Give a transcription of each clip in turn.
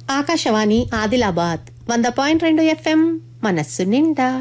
ఆకాశవాణి ఆదిలాబాద్ వంద పాయింట్ రెండు ఎఫ్ఎం మనస్సు నిండా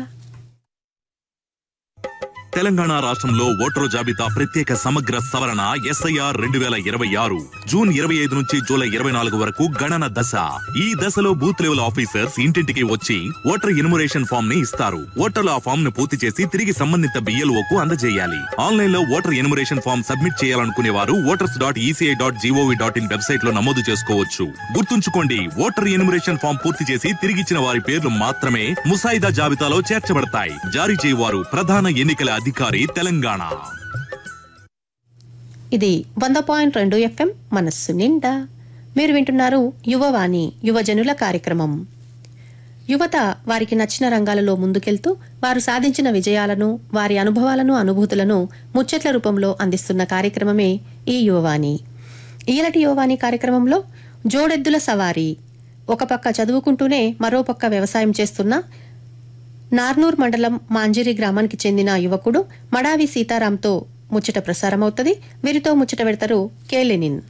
తెలంగాణ రాష్ట్రంలో ఓటరు జాబితా ప్రత్యేక సమగ్ర సవరణ ఎస్ఐఆర్ రెండు వేల ఇరవై ఆరు జూన్ ఇరవై ఐదు నుంచి జూలై ఇరవై నాలుగు వరకు గణన దశ ఈ దశలో బూత్ లెవెల్ ఆఫీసర్స్ ఇంటింటికి వచ్చి ఓటర్ ఇన్మురేషన్ ఫామ్ ని ఇస్తారు ఓటర్లు ఆ ఫామ్ ను పూర్తి చేసి తిరిగి సంబంధిత బిఎల్ఓ కు అందజేయాలి ఆన్లైన్ లో ఓటర్ ఇన్మురేషన్ ఫామ్ సబ్మిట్ చేయాలనుకునే వారు voters dot E C I dot G O V dot in website లో నమోదు చేసుకోవచ్చు గుర్తుంచుకోండి ఓటర్ ఇన్మురేషన్ ఫామ్ పూర్తి చేసి తిరిగిచ్చిన వారి పేర్లు మాత్రమే ముసాయిదా జాబితాలో చేర్చబడతాయి జారీ చేయవారు ప్రధాన ఎన్నికల అధికారి తెలంగాణ ఇది వంద పాయింట్ రెండు ఎఫ్ఎం మనస్సు నిండా మీరు వింటున్నారు యువవాణి యువజనుల కార్యక్రమం యువత వారికి నచ్చిన రంగాలలో ముందుకెళ్తూ వారు సాధించిన విజయాలను వారి అనుభవాలను అనుభూతులను ముచ్చట్ల రూపంలో అందిస్తున్న కార్యక్రమమే ఈ యువవాణి ఈలటి యువవాణి కార్యక్రమంలో జోడెద్దుల సవారీ ఒక పక్క చదువుకుంటూనే మరో పక్క వ్యవసాయం చేస్తున్న నార్నూర్ మండలం మాంజిరి గ్రామానికి చెందిన యువకుడు మడావి సీతారాంతో ముచ్చట ప్రసారమవుతుంది వీరితో ముచ్చట పెడతారు కే లెనిన్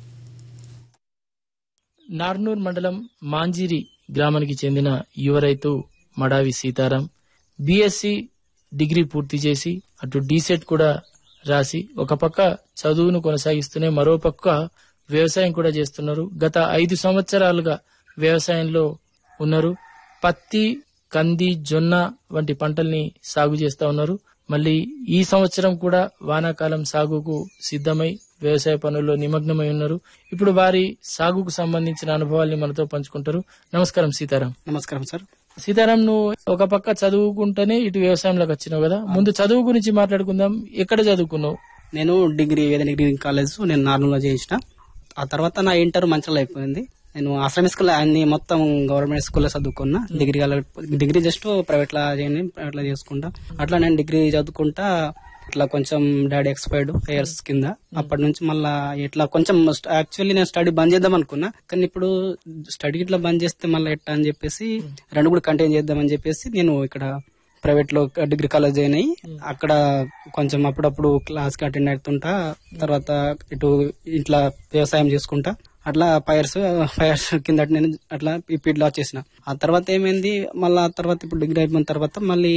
నార్నూర్ మండలం మాంజిరి గ్రామానికి చెందిన యువ రైతు మడావి సీతారాం బీఎస్సీ డిగ్రీ పూర్తి చేసి అటు డీసెట్ కూడా రాసి ఒక పక్క చదువును కొనసాగిస్తూనే మరో పక్క వ్యవసాయం కూడా చేస్తున్నారు గత ఐదు సంవత్సరాలుగా వ్యవసాయంలో ఉన్నారు పత్తి కంది జొన్న వంటి పంటల్ని సాగు చేస్తా ఉన్నారు మళ్ళీ ఈ సంవత్సరం కూడా వానాకాలం సాగుకు సిద్ధమై వ్యవసాయ పనుల్లో నిమగ్నమై ఉన్నారు ఇప్పుడు వారి సాగుకు సంబంధించిన అనుభవాల్ని మనతో పంచుకుంటారు నమస్కారం సీతారాం నమస్కారం సార్ సీతారాం నువ్వు ఒక పక్క చదువుకుంటేనే ఇటు వ్యవసాయంలోకి వచ్చినావు కదా ముందు చదువు గురించి మాట్లాడుకుందాం ఎక్కడ చదువుకున్నావు నేను డిగ్రీ వేద డిగ్రీ కాలేజ్ నేను నార్మల్గా చేసిన ఆ తర్వాత నా ఇంటర్ మంచిగా అయిపోయింది నేను ఆశ్రమ స్కూల్ అన్ని మొత్తం గవర్నమెంట్ స్కూల్లో చదువుకున్నా డిగ్రీ కాలే- డిగ్రీ జస్ట్ ప్రైవేట్ లా చేయని ప్రైవేట్ లా చేసుకుంటా అట్లా నేను డిగ్రీ చదువుకుంటా ఇట్లా కొంచెం డాడీ ఎక్స్పైర్డ్ ఇయర్స్ కింద అప్పటి నుంచి మళ్ళా ఇట్లా కొంచెం యాక్చువల్లీ నేను స్టడీ బంద్ చేద్దాం అనుకున్నా కానీ ఇప్పుడు స్టడీ ఇట్లా బంద్ చేస్తే మళ్ళీ ఎట్టా అని చెప్పేసి రెండు కూడా కంటిన్యూ చేద్దామని చెప్పేసి నేను ఇక్కడ ప్రైవేట్ లో డిగ్రీ కాలేజ్ జాయిన్ అయ్యి అక్కడ కొంచెం అప్పుడప్పుడు క్లాస్ కి అటెండ్ అవుతుంటా తర్వాత ఇటు ఇంట్లో వ్యవసాయం చేసుకుంటా అట్లా పైర్స్ పైర్స్ కింద నేను అట్లా పీపీడ్ లో వచ్చేసిన ఆ తర్వాత ఏమైంది మళ్ళీ ఆ తర్వాత ఇప్పుడు డిగ్రీ అయిపోయిన తర్వాత మళ్ళీ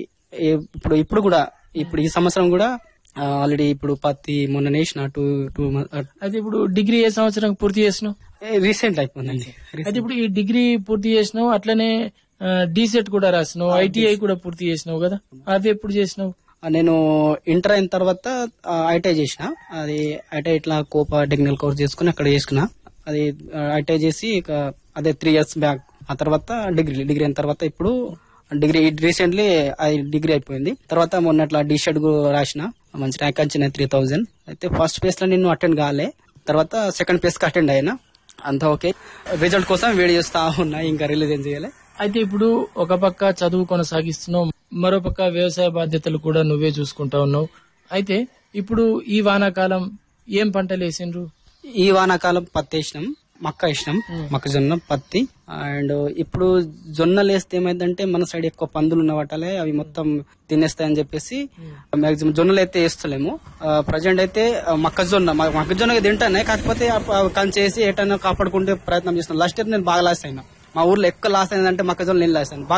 ఏ- ఇప్పుడు ఇప్పుడు కూడా ఇప్పుడు ఈ సంవత్సరం కూడా ఆల్రెడీ ఇప్పుడు పత్తి మొన్న నేసిన టూ టూ అయితే ఇప్పుడు డిగ్రీ ఏ సంవత్సరం పూర్తి చేసినావు రీసెంట్ అయిపోయిందండి అయితే ఇప్పుడు ఈ డిగ్రీ పూర్తి చేసినావు అట్లనే డీసెట్ కూడా రాసినావు ఐటీఐ కూడా పూర్తి చేసినావు కదా అవి ఎప్పుడు చేసినావు ఆ, నేను ఇంటర్ అయిన తర్వాత ఐటీఐ చేసిన అది ఐటీఐ ఇట్లా కోపా టెక్నికల్ కోర్స్ చేసుకుని అక్కడ చేసుకున్నా అది ఐటీఐ చేసి ఇక అదే త్రీ ఇయర్స్ బ్యాక్ ఆ తర్వాత డిగ్రీ డిగ్రీ అయిన తర్వాత ఇప్పుడు డిగ్రీ రీసెంట్లీ అది డిగ్రీ అయిపోయింది తర్వాత మొన్న అట్లా డి షెడ్ రాసిన మంచి ర్యాంక్ వచ్చినాయి త్రీ థౌజండ్ అయితే ఫస్ట్ ప్లేస్ లో నేను అటెండ్ కాలే తర్వాత సెకండ్ ప్లేస్ కి అటెండ్ అయినా అంతా ఓకే రిజల్ట్ కోసం వెయిట్ చేస్తా ఉన్నా ఇంకా రిలీజ్ ఏం చేయాలి అయితే ఇప్పుడు ఒక పక్క చదువు కొనసాగిస్తున్నావు మరో పక్క వ్యవసాయ బాధ్యతలు కూడా నువ్వే చూసుకుంటా ఉన్నావు అయితే ఇప్పుడు ఈ వానాకాలం ఏం పంటలు వేసిండ్రు ఈ వానాకాలం పత్తి వేసినాం మక్క వేసినాం మొక్కజొన్న పత్తి అండ్ ఇప్పుడు జొన్నలు వేస్తే ఏమైందంటే మన సైడ్ ఎక్కువ పందులు ఉన్న వాటలే అవి మొత్తం తినేస్తాయని చెప్పేసి మాక్సిమం జొన్నలు అయితే వేస్తలేము ప్రజెంట్ అయితే ఆ, మొక్కజొన్న మ- మొక్కజొన్న తింటానే కాకపోతే అప్ప- అవి కంచేసి ఎటైనా కాపాడుకుంటే ప్రయత్నం చేస్తున్నాం లాస్ట్ ఇయర్ నేను బాగా లాస్ అయినా మా ఊర్లో ఎక్కువ లాస్ అయిందంటే మొక్కజొన్న నేను లాస్ అయ్యాను బాగా